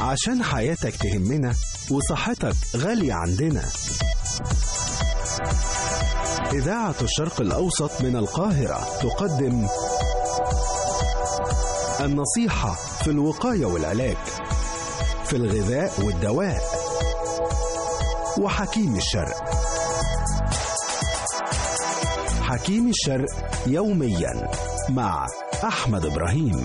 عشان حياتك تهمنا وصحتك غالية عندنا إذاعة الشرق الأوسط من القاهرة تقدم النصيحة في الوقاية والعلاج في الغذاء والدواء وحكيم الشرق حكيم الشرق يوميا مع أحمد إبراهيم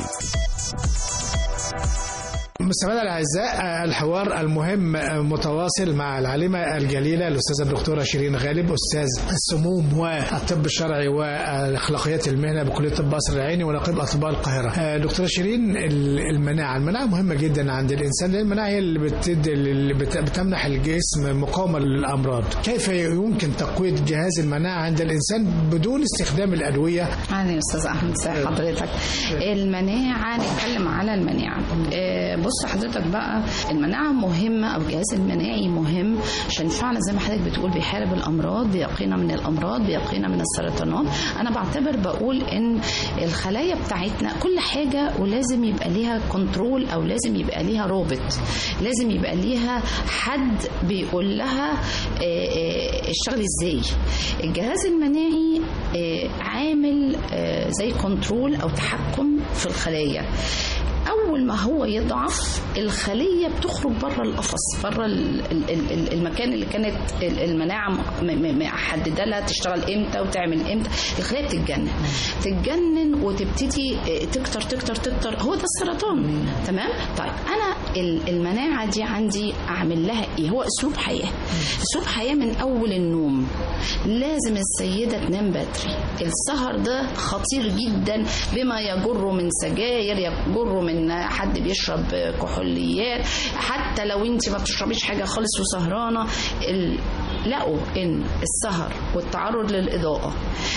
مستمعينا الاعزاء الحوار المهم متواصل مع العالمه الجليله الاستاذه الدكتوره شيرين غالب استاذ السموم والطب الشرعي واخلاقيات المهنه بكليه طب قصر العيني ونقيب اطباء القاهره. دكتوره شيرين المناعه، المناعه مهمه جدا عند الانسان لان المناعه هي اللي, بتد... اللي بت... بتمنح الجسم مقاومه للامراض. كيف يمكن تقويه جهاز المناعه عند الانسان بدون استخدام الادويه؟ اهلا استاذ احمد ازي حضرتك. المناعه نتكلم على المناعه. بص حضرتك بقى المناعة مهمة أو الجهاز المناعي مهم عشان فعلا زي ما حضرتك بتقول بيحارب الأمراض بيقينا من الأمراض بيقينا من السرطانات أنا بعتبر بقول إن الخلايا بتاعتنا كل حاجة ولازم يبقى ليها كنترول أو لازم يبقى ليها رابط لازم يبقى ليها حد بيقول لها اشتغلي ازاي الجهاز المناعي عامل زي كنترول أو تحكم في الخلايا اول ما هو يضعف الخليه بتخرج بره القفص بره المكان اللي كانت المناعه محدده لها تشتغل امتى وتعمل امتى الخليه بتتجنن تتجنن وتبتدي تكتر تكتر تكتر هو ده السرطان تمام طيب انا المناعه دي عندي اعمل لها ايه هو اسلوب حياه اسلوب حياه من اول النوم لازم السيده تنام بدري السهر ده خطير جدا بما يجر من سجاير يجر من ان حد بيشرب كحوليات حتى لو انت ما بتشربيش حاجه خالص وسهرانه لقوا ان السهر والتعرض للاضاءه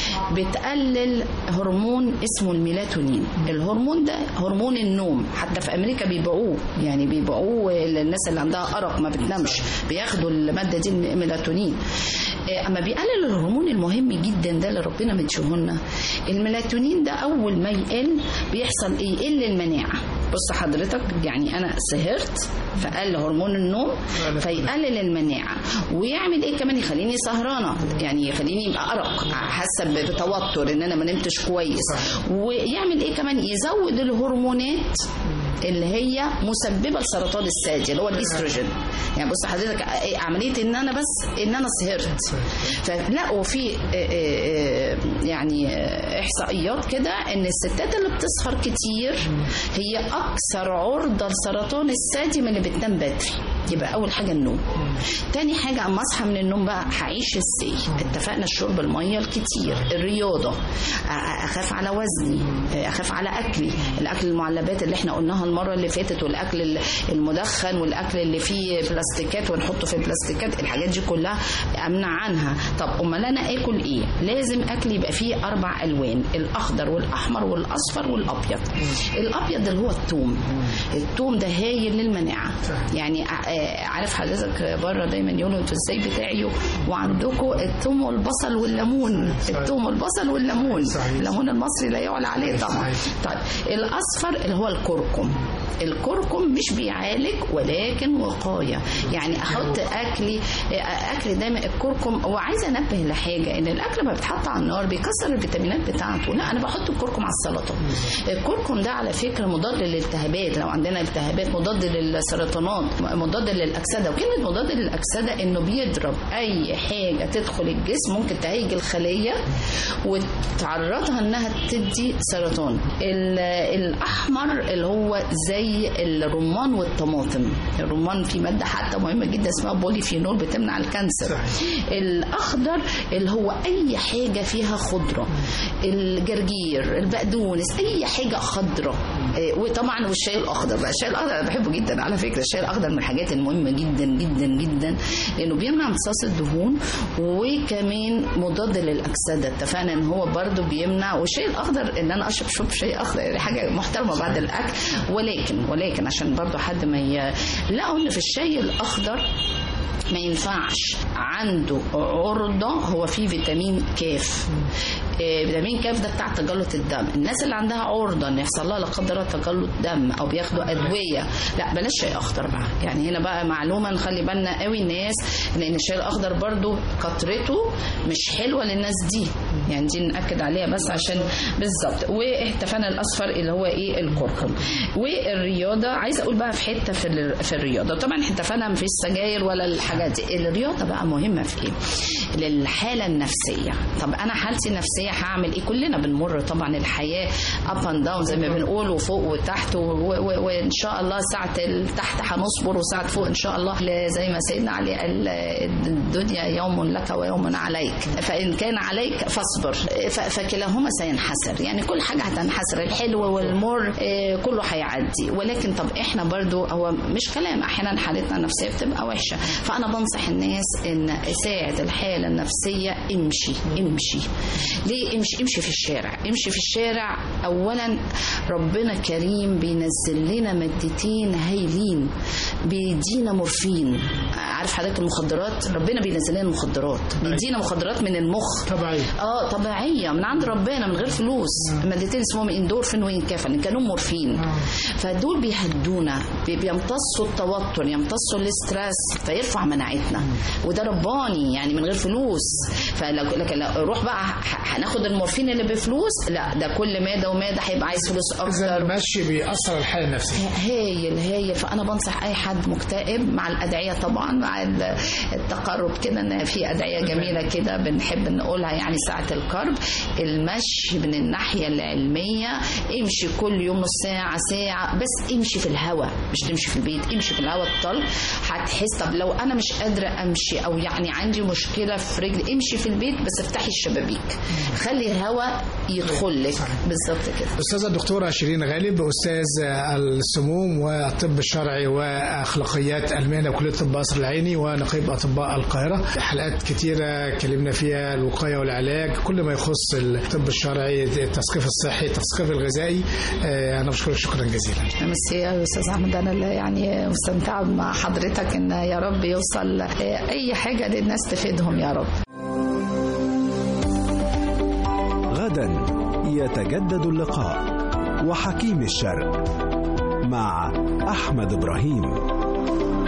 بتقلل هرمون اسمه الميلاتونين الهرمون ده هرمون النوم حتى في امريكا بيبيعوه يعني بيبيعوه للناس اللي عندها ارق ما بتنامش بياخدوا الماده دي الميلاتونين اما بيقلل الهرمون المهم جدا ده اللي ربنا مديهولنا الميلاتونين ده اول ما يقل بيحصل ايه يقل المناعه بص حضرتك يعني انا سهرت فقل هرمون النوم فيقلل المناعه ويعمل ايه كمان يخليني سهرانه يعني يخليني يبقى ارق حاسه بتوتر ان انا ما نمتش كويس ويعمل ايه كمان يزود الهرمونات اللي هي مسببه لسرطان الثدي اللي هو الاستروجين يعني بص حضرتك عمليه ان انا بس ان انا سهرت فلقوا في يعني احصائيات كده ان الستات اللي بتسهر كتير هي اكثر عرضه لسرطان الثدي من اللي بتنام بدري يبقى اول حاجه النوم تاني حاجه اما اصحى من النوم بقى هعيش ازاي اتفقنا شرب الميه الكتير الرياضه اخاف على وزني اخاف على اكلي الاكل المعلبات اللي احنا قلناها المره اللي فاتت والاكل المدخن والاكل اللي فيه بلاستيكات ونحطه في البلاستيكات الحاجات دي كلها امنع عنها طب امال انا اكل ايه لازم اكل يبقى فيه اربع الوان الاخضر والاحمر والاصفر والابيض الابيض اللي هو الثوم الثوم ده هايل للمناعه يعني عارف حضرتك بره دايما يقولوا انتوا ازاي بتاعيوا وعندكم الثوم والبصل والليمون الثوم والبصل والليمون الليمون المصري لا يعلى عليه طبعا طيب الاصفر اللي هو الكركم الكركم مش بيعالج ولكن وقايه يعني احط اكلي اكل دايما الكركم وعايزه انبه لحاجه ان الاكل لما بيتحط على النار بيكسر الفيتامينات بتاعته لا انا بحط الكركم على السلطه الكركم ده على فكره مضاد للالتهابات لو عندنا التهابات مضاد للسرطانات مضاد للاكسده وكلمه مضاد للاكسده انه بيضرب اي حاجه تدخل الجسم ممكن تهيج الخليه وتعرضها انها تدي سرطان الاحمر اللي هو زي الرمان والطماطم الرمان فيه ماده حتى مهمه جدا اسمها بوليفينول بتمنع الكانسر الاخضر اللي هو اي حاجه فيها خضره الجرجير البقدونس اي حاجه خضره وطبعا والشاي الاخضر بقى الشاي الاخضر انا بحبه جدا على فكره الشاي الاخضر من الحاجات المهمه جدا جدا جدا لانه بيمنع امتصاص الدهون وكمان مضاد للاكسده اتفقنا ان هو برده بيمنع والشاي الاخضر ان انا اشرب شوب شاي اخضر يعني حاجه محترمه بعد الاكل ولكن ولكن عشان برضو حد ما ي... لقوا ان في الشاي الاخضر ما ينفعش عنده عرضة هو فيه فيتامين كاف آه، فيتامين كاف ده بتاع تجلط الدم الناس اللي عندها عرضه ان يحصل لها لا قدر الله تجلط دم او بياخدوا ادويه لا بلاش شاي اخضر بقى يعني هنا بقى معلومه نخلي بالنا قوي الناس لان الشاي الاخضر برضو كترته مش حلوه للناس دي يعني دي ناكد عليها بس عشان بالظبط والتفانة الاصفر اللي هو ايه الكركم والرياضه عايزه اقول بقى في حته في ال- في الرياضه طبعا احنا اتفقنا مفيش سجاير ولا الحاجات دي الرياضه بقى مهمه في ايه للحاله النفسيه طب انا حالتي النفسيه هعمل ايه كلنا بنمر طبعا الحياه اب اند داون زي ما بنقول وفوق وتحت و- و- وان شاء الله ساعه تحت هنصبر وساعه فوق ان شاء الله ل- زي ما سيدنا علي قال الدنيا يوم لك ويوم عليك فان كان عليك فاصبر ف- فكلاهما سينحسر يعني كل حاجه هتنحسر الحلو والمر آه، كله هيعدي ولكن طب احنا برضو هو مش كلام احيانا حالتنا النفسيه بتبقى وحشه فانا بنصح الناس ان ساعد الحاله النفسيه امشي امشي ليه امشي امشي في الشارع امشي في الشارع اولا ربنا كريم بينزل لنا مادتين هايلين بيدينا مورفين عارف حضرتك المخدرات ربنا بينزل لنا المخدرات بيدينا مخدرات من المخ طبيعي اه طبيعيه من عند ربنا من غير فلوس مادتين اسمهم اندورفين وانكافين كانوا مورفين فدول بيهدونا بي- بيمتصوا التوتر يمتصوا الاسترس فيرفع مناعتنا وده رباني يعني من غير فلوس فلو لكن لو روح بقى ح- هناخد المورفين اللي بفلوس لا ده كل ماده وماده هيبقى عايز فلوس اذا اكتر المشي بيأثر على الحاله النفسيه هايل هايل فانا بنصح اي حد مكتئب مع الادعيه طبعا مع ال- التقرب كده ان في ادعيه جميله كده بنحب نقولها يعني ساعه الكرب المشي من الناحيه العلميه امشي كل يوم نص ساعه ساعه بس امشي في الهواء مش تمشي في البيت امشي في الهواء الطلق هتحس طب لو انا مش قادره امشي او يعني عندي مشكله في رجلي امشي في البيت بس افتحي الشبابيك خلي الهواء يدخل لك بالظبط كده استاذه الدكتوره شيرين غالب استاذ السموم والطب الشرعي واخلاقيات المهنه بكليه طب قصر العيني ونقيب اطباء القاهره حلقات كتيره اتكلمنا فيها الوقايه والعلاج كل ما يخص الطب الشرعي التثقيف الصحي التثقيف الغذائي آه، انا بشكرك شكرا جزيلا ميرسي يا استاذ احمد انا اللي يعني مستمتعه مع حضرتك ان يا رب يوصل اي حاجه للناس تفيدهم يا رب غدا يتجدد اللقاء وحكيم الشرق مع أحمد إبراهيم